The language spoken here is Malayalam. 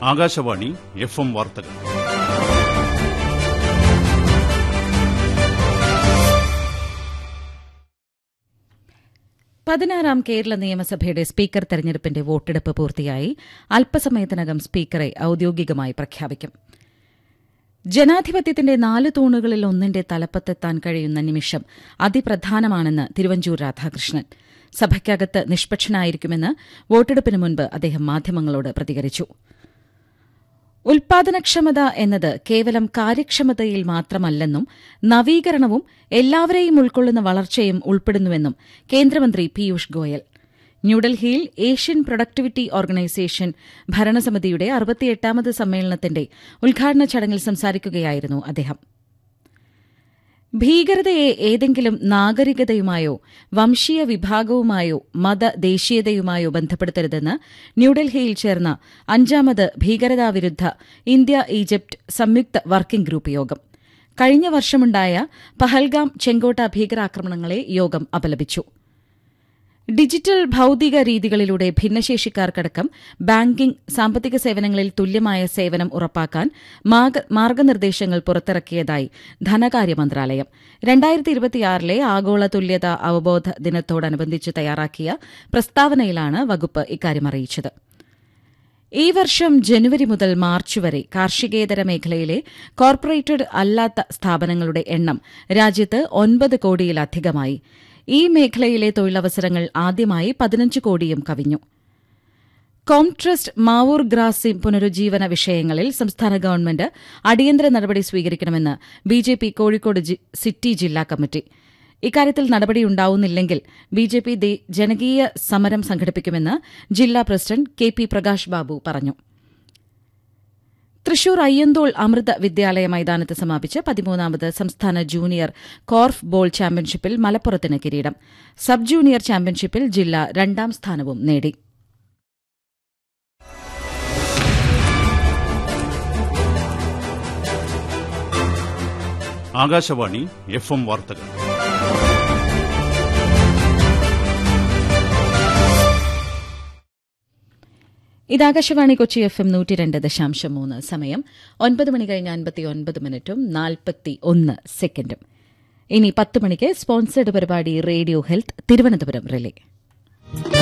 ആകാശവാണി എഫ് എം വാർത്തകൾ പതിനാറാം കേരള നിയമസഭയുടെ സ്പീക്കർ തെരഞ്ഞെടുപ്പിന്റെ വോട്ടെടുപ്പ് പൂർത്തിയായി അല്പസമയത്തിനകം സ്പീക്കറെ ഔദ്യോഗികമായി പ്രഖ്യാപിക്കും ജനാധിപത്യത്തിന്റെ നാല് തൂണുകളിൽ ഒന്നിന്റെ തലപ്പത്തെത്താൻ കഴിയുന്ന നിമിഷം അതിപ്രധാനമാണെന്ന് തിരുവഞ്ചൂർ രാധാകൃഷ്ണൻ സഭയ്ക്കകത്ത് നിഷ്പക്ഷനായിരിക്കുമെന്ന് വോട്ടെടുപ്പിന് മുൻപ് അദ്ദേഹം മാധ്യമങ്ങളോട് പ്രതികരിച്ചു ഉൽപാദനക്ഷമത എന്നത് കേവലം കാര്യക്ഷമതയിൽ മാത്രമല്ലെന്നും നവീകരണവും എല്ലാവരെയും ഉൾക്കൊള്ളുന്ന വളർച്ചയും ഉൾപ്പെടുന്നുവെന്നും കേന്ദ്രമന്ത്രി പീയൂഷ് ഗോയൽ ന്യൂഡൽഹിയിൽ ഏഷ്യൻ പ്രൊഡക്ടിവിറ്റി ഓർഗനൈസേഷൻ ഭരണസമിതിയുടെ അറുപത്തിയെട്ടാമത് സമ്മേളനത്തിന്റെ ഉദ്ഘാടന ചടങ്ങിൽ സംസാരിക്കുകയായിരുന്നു അദ്ദേഹം ഭീകരതയെ ഏതെങ്കിലും നാഗരികതയുമായോ വംശീയ വിഭാഗവുമായോ മതദേശീയതയുമായോ ബന്ധപ്പെടുത്തരുതെന്ന് ന്യൂഡൽഹിയിൽ ചേർന്ന അഞ്ചാമത് ഭീകരതാവിരുദ്ധ ഇന്ത്യ ഈജിപ്ത് സംയുക്ത വർക്കിംഗ് ഗ്രൂപ്പ് യോഗം കഴിഞ്ഞ വർഷമുണ്ടായ പഹൽഗാം ചെങ്കോട്ട ഭീകരാക്രമണങ്ങളെ യോഗം അപലപിച്ചു ഡിജിറ്റൽ ഭൌതിക രീതികളിലൂടെ ഭിന്നശേഷിക്കാർക്കടക്കം ബാങ്കിംഗ് സാമ്പത്തിക സേവനങ്ങളിൽ തുല്യമായ സേവനം ഉറപ്പാക്കാൻ മാർഗനിർദ്ദേശങ്ങൾ പുറത്തിറക്കിയതായി ധനകാര്യ മന്ത്രാലയം രണ്ടായിരത്തി ഇരുപത്തിയാറിലെ ആഗോള തുല്യത അവബോധ ദിനത്തോടനുബന്ധിച്ച് തയ്യാറാക്കിയ പ്രസ്താവനയിലാണ് വകുപ്പ് ഇക്കാര്യം അറിയിച്ചത് ഈ വർഷം ജനുവരി മുതൽ മാർച്ച് വരെ കാർഷികേതര മേഖലയിലെ കോർപ്പറേറ്റഡ് അല്ലാത്ത സ്ഥാപനങ്ങളുടെ എണ്ണം രാജ്യത്ത് ഒൻപത് കോടിയിലധികമായി ഈ മേഖലയിലെ തൊഴിലവസരങ്ങൾ ആദ്യമായി പതിനഞ്ച് കോടിയും കവിഞ്ഞു കോംട്രസ്റ്റ് മാവൂർ ഗ്രാസിം പുനരുജ്ജീവന വിഷയങ്ങളിൽ സംസ്ഥാന ഗവൺമെന്റ് അടിയന്തര നടപടി സ്വീകരിക്കണമെന്ന് ബിജെപി കോഴിക്കോട് സിറ്റി ജില്ലാ കമ്മിറ്റി ഇക്കാര്യത്തിൽ നടപടിയുണ്ടാവുന്നില്ലെങ്കിൽ ബിജെപി ജനകീയ സമരം സംഘടിപ്പിക്കുമെന്ന് ജില്ലാ president K P Prakash Babu പറഞ്ഞു തൃശൂർ അയ്യന്തോൾ അമൃത വിദ്യാലയ മൈതാനത്ത് സമാപിച്ച പതിമൂന്നാമത് സംസ്ഥാന ജൂനിയർ കോർഫ് ബോൾ ചാമ്പ്യൻഷിപ്പിൽ മലപ്പുറത്തിന് കിരീടം സബ് ജൂനിയർ ചാമ്പ്യൻഷിപ്പിൽ ജില്ല രണ്ടാം സ്ഥാനവും നേടി ആകാശവാണി എഫ് എം വാർത്തകൾ ഇതാകാശവാണി കൊച്ചി എഫ് എം നൂറ്റി രണ്ട് ദശാംശം മൂന്ന് സമയം ഒൻപത് മണി കഴിഞ്ഞ് അൻപത്തി ഒൻപത് മിനിറ്റും നാൽപ്പത്തി ഒന്ന് സെക്കൻഡും ഇനി പത്ത് മണിക്ക് സ്പോൺസേഡ് പരിപാടി റേഡിയോ ഹെൽത്ത് തിരുവനന്തപുരം റിലേ